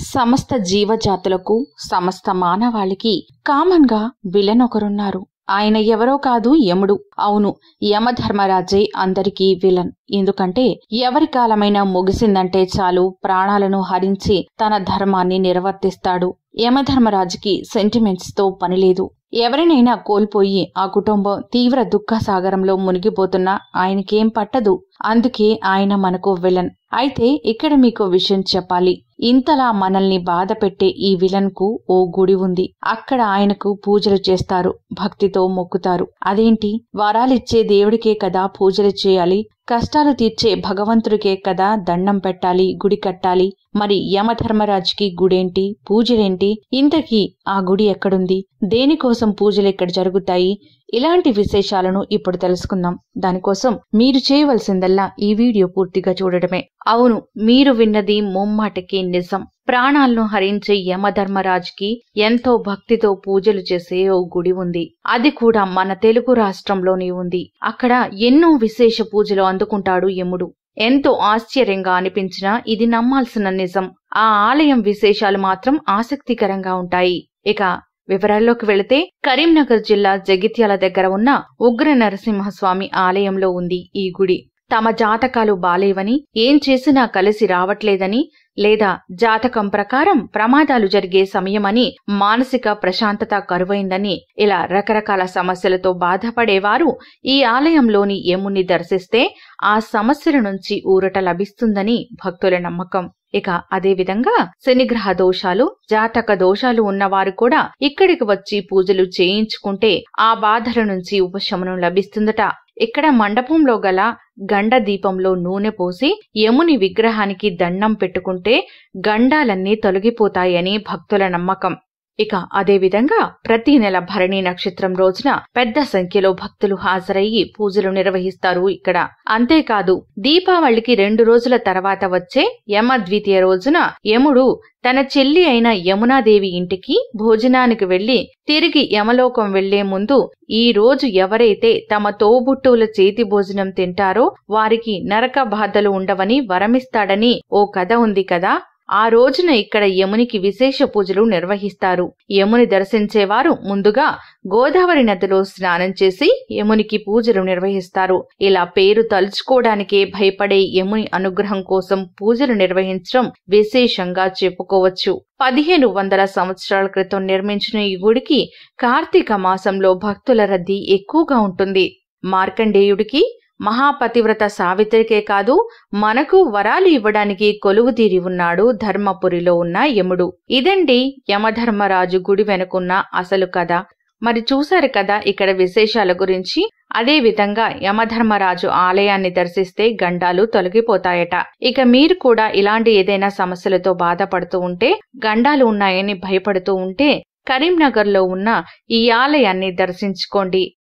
సమస్త జీవజాతులకు సమస్త మానవాళికి కామన్ గా విలన్ ఒకరున్నారు ఆయన ఎవరో కాదు యముడు అవును యమధర్మరాజే అందరికీ విలన్ ఎందుకంటే ఎవరి కాలమైనా ముగిసిందంటే చాలు ప్రాణాలను హరించి తన ధర్మాన్ని నిర్వర్తిస్తాడు యమధర్మరాజుకి సెంటిమెంట్స్ తో పనిలేదు ఎవరినైనా కోల్పోయి ఆ కుటుంబం తీవ్ర దుఃఖ సాగరంలో మునిగిపోతున్నా ఆయనకేం పట్టదు అందుకే ఆయన మనకు విలన్ అయితే ఇక్కడ మీకు విషయం చెప్పాలి ఇంతలా మనల్ని బాధ పెట్టే ఈ విలన్ కు ఓ గుడి ఉంది అక్కడ ఆయనకు పూజలు చేస్తారు భక్తితో మొక్కుతారు అదేంటి వరాలిచ్చే దేవుడికే కదా పూజలు చేయాలి కష్టాలు తీర్చే భగవంతుడికే కదా దండం పెట్టాలి గుడి కట్టాలి మరి యమధర్మరాజుకి గుడేంటి పూజలేంటి ఇంతకీ ఆ గుడి ఎక్కడుంది దేనికోసం పూజలు ఇక్కడ జరుగుతాయి ఇలాంటి విశేషాలను ఇప్పుడు తెలుసుకుందాం దానికోసం మీరు చేయవలసిందల్లా ఈ వీడియో పూర్తిగా చూడడమే అవును మీరు విన్నది ముమ్మాటికి నిజం ప్రాణాలను హరించే యమధర్మరాజుకి ఎంతో భక్తితో పూజలు చేసే ఓ గుడి ఉంది అది కూడా మన తెలుగు రాష్ట్రంలోనే ఉంది అక్కడ ఎన్నో విశేష పూజలు అందుకుంటాడు యముడు ఎంతో ఆశ్చర్యంగా అనిపించినా ఇది నమ్మాల్సిన నిజం ఆ ఆలయం విశేషాలు మాత్రం ఆసక్తికరంగా ఉంటాయి ఇక వివరాల్లోకి వెళితే కరీంనగర్ జిల్లా జగిత్యాల దగ్గర ఉన్న ఉగ్ర నరసింహస్వామి ఆలయంలో ఉంది ఈ గుడి తమ జాతకాలు బాలేవని ఏం చేసినా కలిసి రావట్లేదని లేదా జాతకం ప్రకారం ప్రమాదాలు జరిగే సమయమని మానసిక ప్రశాంతత కరువైందని ఇలా రకరకాల సమస్యలతో బాధపడేవారు ఈ ఆలయంలోని యముని దర్శిస్తే ఆ సమస్యల నుంచి ఊరట లభిస్తుందని భక్తుల నమ్మకం ఇక అదేవిధంగా శనిగ్రహ దోషాలు జాతక దోషాలు ఉన్నవారు కూడా ఇక్కడికి వచ్చి పూజలు చేయించుకుంటే ఆ బాధల నుంచి ఉపశమనం లభిస్తుందట ఇక్కడ మండపంలో గల గండ దీపంలో నూనె పోసి యముని విగ్రహానికి దండం పెట్టుకుంటే గండాలన్నీ తొలగిపోతాయని భక్తుల నమ్మకం ఇక అదేవిధంగా ప్రతి నెల భరణి నక్షత్రం రోజున పెద్ద సంఖ్యలో భక్తులు హాజరయ్యి పూజలు నిర్వహిస్తారు ఇక్కడ అంతేకాదు దీపావళికి రెండు రోజుల తర్వాత వచ్చే యమ ద్వితీయ రోజున యముడు తన చెల్లి అయిన యమునాదేవి ఇంటికి భోజనానికి వెళ్లి తిరిగి యమలోకం వెళ్లే ముందు ఈ రోజు ఎవరైతే తమ తోబుట్టువుల చేతి భోజనం తింటారో వారికి నరక బాధలు ఉండవని వరమిస్తాడని ఓ కథ ఉంది కదా ఆ రోజున ఇక్కడ యమునికి విశేష పూజలు నిర్వహిస్తారు యముని దర్శించేవారు ముందుగా గోదావరి నదిలో స్నానం చేసి యమునికి పూజలు నిర్వహిస్తారు ఇలా పేరు తలుచుకోవడానికే భయపడే యముని అనుగ్రహం కోసం పూజలు నిర్వహించడం విశేషంగా చెప్పుకోవచ్చు పదిహేను వందల సంవత్సరాల క్రితం నిర్మించిన ఈ గుడికి కార్తీక మాసంలో భక్తుల రద్దీ ఎక్కువగా ఉంటుంది మార్కండేయుడికి మహాపతివ్రత సావిత్రికే కాదు మనకు వరాలు ఇవ్వడానికి కొలువు తీరి ఉన్నాడు ధర్మపురిలో ఉన్న యముడు ఇదండి యమధర్మరాజు గుడి వెనుకున్న అసలు కథ మరి చూశారు కదా ఇక్కడ విశేషాల గురించి అదే విధంగా యమధర్మరాజు ఆలయాన్ని దర్శిస్తే గండాలు తొలగిపోతాయట ఇక మీరు కూడా ఇలాంటి ఏదైనా సమస్యలతో బాధపడుతూ ఉంటే గండాలు ఉన్నాయని భయపడుతూ ఉంటే కరీంనగర్లో ఉన్న ఈ ఆలయాన్ని దర్శించుకోండి